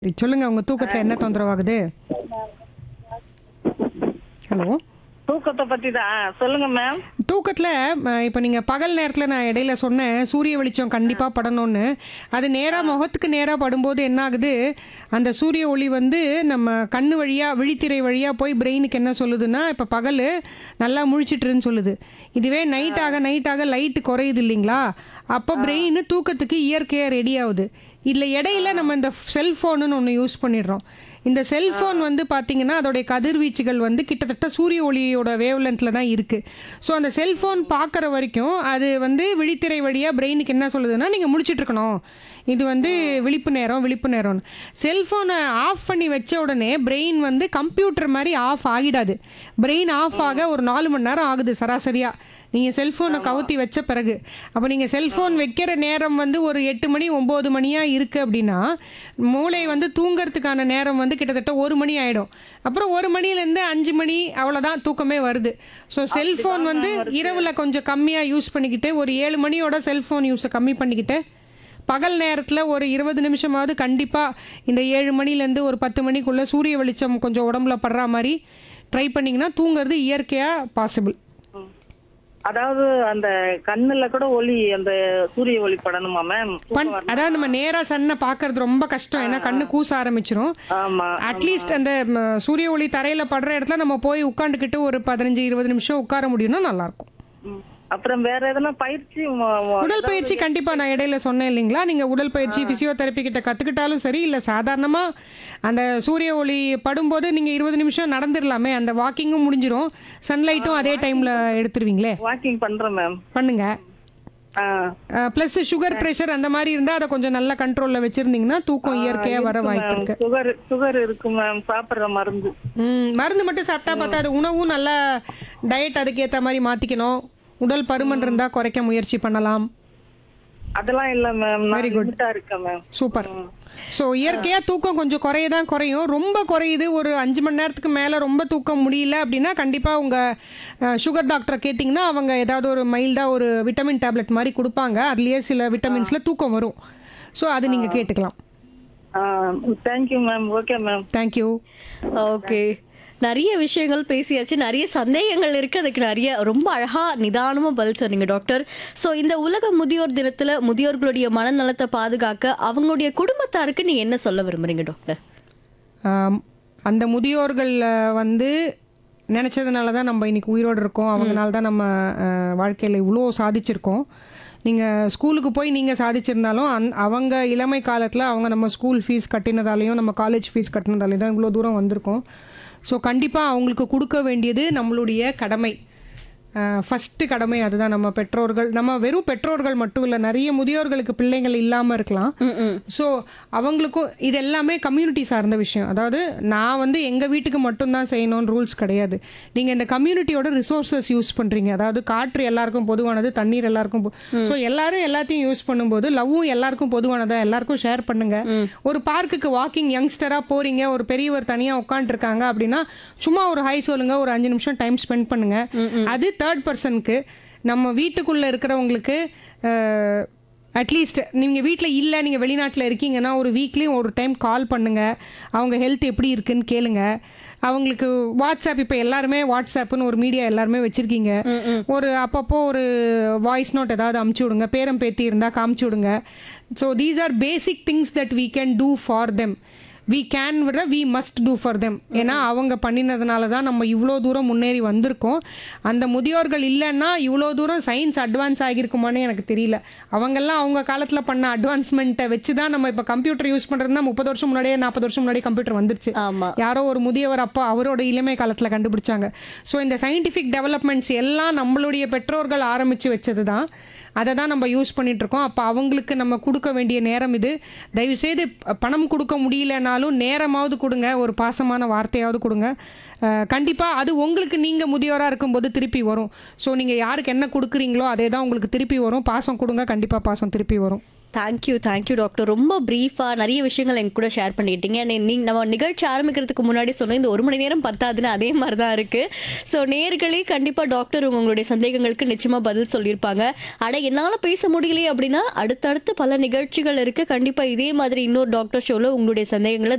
சொல்லுங்க உங்க தூக்கத்துல என்ன தொந்தரவாகுது ஹலோ தூக்கத்தை பத்தி தான் சொல்லுங்க மேம் தூக்கத்துல ம, இப்ப நீங்க பகல் நேரத்துல நான் இடையில சொன்னேன் சூரிய வெளிச்சம் கண்டிப்பா படணும்னு அது நேரா முகத்துக்கு நேரா படும்போது என்ன ஆகுது அந்த சூரிய ஒளி வந்து நம்ம கண்ணு வழியா விழித்திரை வழியா போய் பிரெயினுக்கு என்ன சொல்லுதுன்னா இப்ப பகல் நல்லா முழிச்சிட்டுருன்னு சொல்லுது இதுவே நைட் ஆக நைட் ஆக லைட் குறையுது இல்லைங்களா அப்போ பிரெயின் தூக்கத்துக்கு இயற்கையா ரெடி ஆகுது இல்ல இடையில நம்ம இந்த செல்போனுன்னு ஒன்று யூஸ் பண்ணிடுறோம் இந்த செல்போன் வந்து பாத்தீங்கன்னா அதோடைய கதிர்வீச்சுகள் வந்து கிட்டத்தட்ட சூரிய ஒளியோட வேவ்லென்த்ல தான் இருக்கு ஸோ அந்த செல்போன் பார்க்குற வரைக்கும் அது வந்து விழித்திரை வழியா பிரெயினுக்கு என்ன சொல்லுதுன்னா நீங்க முடிச்சிட்டு இருக்கணும் இது வந்து விழிப்பு நேரம் விழிப்பு நேரம்னு செல்போனை ஆஃப் பண்ணி வச்ச உடனே பிரெயின் வந்து கம்ப்யூட்டர் மாதிரி ஆஃப் ஆகிடாது பிரெயின் ஆஃப் ஆக ஒரு நாலு மணி நேரம் ஆகுது சராசரியா நீங்கள் செல்ஃபோனை கவுத்தி வச்ச பிறகு அப்போ நீங்கள் செல்ஃபோன் வைக்கிற நேரம் வந்து ஒரு எட்டு மணி ஒம்பது மணியாக இருக்குது அப்படின்னா மூளை வந்து தூங்கறதுக்கான நேரம் வந்து கிட்டத்தட்ட ஒரு மணி ஆகிடும் அப்புறம் ஒரு மணிலேருந்து அஞ்சு மணி அவ்வளோதான் தூக்கமே வருது ஸோ செல்ஃபோன் வந்து இரவில் கொஞ்சம் கம்மியாக யூஸ் பண்ணிக்கிட்டு ஒரு ஏழு மணியோட செல்ஃபோன் யூஸை கம்மி பண்ணிக்கிட்டு பகல் நேரத்தில் ஒரு இருபது நிமிஷமாவது கண்டிப்பாக இந்த ஏழு மணிலேருந்து ஒரு பத்து மணிக்குள்ளே சூரிய வெளிச்சம் கொஞ்சம் உடம்புல படுற மாதிரி ட்ரை பண்ணிங்கன்னா தூங்குறது இயற்கையாக பாசிபிள் ம். அதாவது அந்த கண்ணுல கூட ஒளி அந்த சூரிய ஒளி படணுமா மேம் பண் அதாவது நம்ம நேரா சன்னை பார்க்கறது ரொம்ப கஷ்டம் ஏன்னா கண்ணு கூச ஆரம்பிச்சிரும் ஆமா அட்லீஸ்ட் அந்த ம, சூரிய ஒளி தரையில படுற இடத்துல நம்ம போய் உட்காந்துக்கிட்டு ஒரு பதினஞ்சு இருபது நிமிஷம் உட்கார முடியும்னா நல்லா இருக்கும் ம். அப்புறம் வேற எதனா பயிற்சி ம- ம- உடல் பயிற்சி கண்டிப்பா நான் இடையில சொன்னேன் இல்லைங்களா நீங்க உடல் பயிற்சி பிசியோதெரப்பி கிட்ட கத்துக்கிட்டாலும் சரி இல்ல சாதாரணமா அந்த சூரிய ஒளி படும்போது நீங்க இருபது நிமிஷம் நடந்துடலாமே அந்த வாக்கிங்கும் முடிஞ்சிரும் சன்லைட்டும் அதே டைம்ல எடுத்துருவீங்களே வாக்கிங் பண்றேன் மேம் பண்ணுங்க ஆ ப்ளஸ் சுகர் பிரஷர் அந்த மாதிரி இருந்தா அதை கொஞ்சம் நல்லா கண்ட்ரோல்ல வச்சிருந்தீங்கன்னா தூக்கம் இயற்கையா வர வாய்ப்பு இருக்கு சுகர் சுகர் இருக்கு மேம் சாப்பிடுற மருந்து ம், மருந்து மட்டும் சாப்பிட்டா பார்த்தா அது உணவும் நல்லா டயட் அதுக்கு ஏத்த மாதிரி மாத்திக்கணும் உடல் பருமன் இருந்தா குறைக்க முயற்சி பண்ணலாம் அதெல்லாம் இல்ல மேம் நான் லிமிட்டா இருக்கேன் மேம் சூப்பர் ஸோ இயற்கையா தூக்கம் கொஞ்சம் குறையதான் குறையும் ரொம்ப குறையுது ஒரு அஞ்சு மணி நேரத்துக்கு மேல ரொம்ப தூக்கம் முடியல அப்படின்னா கண்டிப்பா உங்க சுகர் டாக்டரை கேட்டிங்கன்னா அவங்க ஏதாவது ஒரு மைல்டா ஒரு விட்டமின் டேப்லெட் மாதிரி கொடுப்பாங்க அதுலயே சில விட்டமின்ஸ்ல தூக்கம் வரும் ஸோ அது நீங்க கேட்டுக்கலாம் thank you ma'am okay ma'am thank you okay நிறைய விஷயங்கள் பேசியாச்சு நிறைய சந்தேகங்கள் இருக்கு அதுக்கு நிறைய ரொம்ப அழகா நிதானமா பதில் சொன்னீங்க டாக்டர் ஸோ இந்த உலக முதியோர் தினத்துல முதியோர்களுடைய மனநலத்தை பாதுகாக்க அவங்களுடைய குடும்பத்தாருக்கு நீங்க என்ன சொல்ல விரும்புறீங்க டாக்டர் ஆம், அந்த முதியோர்கள் அஹ், வந்து நினச்சதுனால தான் நம்ம இன்னைக்கு உயிரோடு இருக்கோம் அவங்கனால தான் நம்ம வாழ்க்கையில் இவ்வளோ சாதிச்சிருக்கோம் நீங்கள் ஸ்கூலுக்கு போய் நீங்கள் சாதிச்சிருந்தாலும் அந் அவங்க இளமை காலத்தில் அவங்க நம்ம ஸ்கூல் ஃபீஸ் கட்டினதாலையும் நம்ம காலேஜ் ஃபீஸ் கட்டினதாலையும் தான் இவ்வளோ தூரம் வந்திருக்கோம் ஸோ கண்டிப்பாக அவங்களுக்கு கொடுக்க வேண்டியது நம்மளுடைய கடமை ஃபஸ்ட்டு கடமை அதுதான் நம்ம பெற்றோர்கள் நம்ம வெறும் பெற்றோர்கள் மட்டும் இல்லை நிறைய முதியோர்களுக்கு பிள்ளைங்கள் இல்லாமல் இருக்கலாம் ஸோ அவங்களுக்கும் இது எல்லாமே கம்யூனிட்டி சார்ந்த விஷயம் அதாவது நான் வந்து எங்கள் வீட்டுக்கு மட்டும்தான் செய்யணும்னு ரூல்ஸ் கிடையாது நீங்கள் இந்த கம்யூனிட்டியோட ரிசோர்ஸஸ் யூஸ் பண்ணுறீங்க அதாவது காற்று எல்லாருக்கும் பொதுவானது தண்ணீர் எல்லாருக்கும் ஸோ எல்லாரும் எல்லாத்தையும் யூஸ் பண்ணும்போது லவ்வும் எல்லாருக்கும் பொதுவானதா எல்லாருக்கும் ஷேர் பண்ணுங்க ஒரு பார்க்குக்கு வாக்கிங் யங்ஸ்டராக போறீங்க ஒரு பெரியவர் தனியாக உட்காந்துருக்காங்க அப்படின்னா சும்மா ஒரு ஹை சொல்லுங்க ஒரு அஞ்சு நிமிஷம் டைம் ஸ்பெண்ட் பண்ணுங்க அது தேர்ட் பர்சனுக்கு நம்ம வீட்டுக்குள்ள இருக்கிறவங்களுக்கு அட்லீஸ்ட் நீங்கள் வீட்டில் இல்லை நீங்கள் வெளிநாட்டில் இருக்கீங்கன்னா ஒரு வீக்லி ஒரு டைம் கால் பண்ணுங்க அவங்க ஹெல்த் எப்படி இருக்குன்னு கேளுங்க அவங்களுக்கு வாட்ஸ்அப் இப்போ எல்லாருமே வாட்ஸ்அப்னு ஒரு மீடியா எல்லாருமே வச்சுருக்கீங்க ஒரு அப்பப்போ ஒரு வாய்ஸ் நோட் ஏதாவது அமுச்சு விடுங்க பேரம் பேத்தி இருந்தால் காமிச்சு விடுங்க so these are basic things that we can do for them we can விட we must do for them ஏன்னா அவங்க பண்ணினதுனால தான் நம்ம இவ்வளோ தூரம் முன்னேறி வந்திருக்கோம் அந்த முதியோர்கள் இல்லைன்னா இவ்வளோ தூரம் சயின்ஸ் அட்வான்ஸ் ஆகியிருக்குமான்னு எனக்கு தெரியல அவங்கெல்லாம் அவங்க காலத்தில் பண்ண அட்வான்ஸ்மெண்ட்டை வச்சு தான் நம்ம இப்போ கம்ப்யூட்டர் யூஸ் பண்ணுறதுனா முப்பது வருஷம் முன்னாடியே நாற்பது வருஷம் முன்னாடியே கம்ப்யூட்டர் வந்துருச்சு ஆமா யாரோ ஒரு முதியவர் அப்போ அவரோட இளமை காலத்தில் கண்டுபிடிச்சாங்க ஸோ இந்த சயின்டிஃபிக் டெவலப்மெண்ட்ஸ் எல்லாம் நம்மளுடைய பெற்றோர்கள் ஆரம்பித்து வச்சது தான் அதை தான் நம்ம யூஸ் பண்ணிட்டு இருக்கோம் அப்போ அவங்களுக்கு நம்ம கொடுக்க வேண்டிய நேரம் இது தயவுசெய்து ப- பணம் கொடுக்க முடியலனாலும் நேரமாவது கொடுங்க ஒரு பாசமான வார்த்தையாவது கொடுங்க அஹ், கண்டிப்பா அது உங்களுக்கு நீங்க முதியோரா இருக்கும்போது திருப்பி வரும் ஸோ நீங்க யாருக்கு என்ன கொடுக்குறீங்களோ அதே தான் உங்களுக்கு திருப்பி வரும் பாசம் கொடுங்க கண்டிப்பா பாசம் திருப்பி வரும் தேங்க்யூ தேங்க்யூ டாக்டர் ரொம்ப ப்ரீஃபாக நிறைய விஷயங்கள் எங்க கூட ஷேர் பண்ணிக்கிட்டீங்க நீங்கள் நம்ம நிகழ்ச்சி ஆரம்பிக்கிறதுக்கு முன்னாடி சொன்ன இந்த ஒரு மணி நேரம் பத்தாதுன்னு அதே மாதிரி தான் இருக்குது ஸோ நேர்களே கண்டிப்பாக டாக்டர் உங்களுடைய சந்தேகங்களுக்கு நிச்சயமாக பதில் சொல்லியிருப்பாங்க அட என்னால் பேச முடியலையே அப்படின்னா அடுத்தடுத்து பல நிகழ்ச்சிகள் இருக்குது கண்டிப்பாக இதே மாதிரி இன்னொரு டாக்டர் ஷோவில் உங்களுடைய சந்தேகங்களை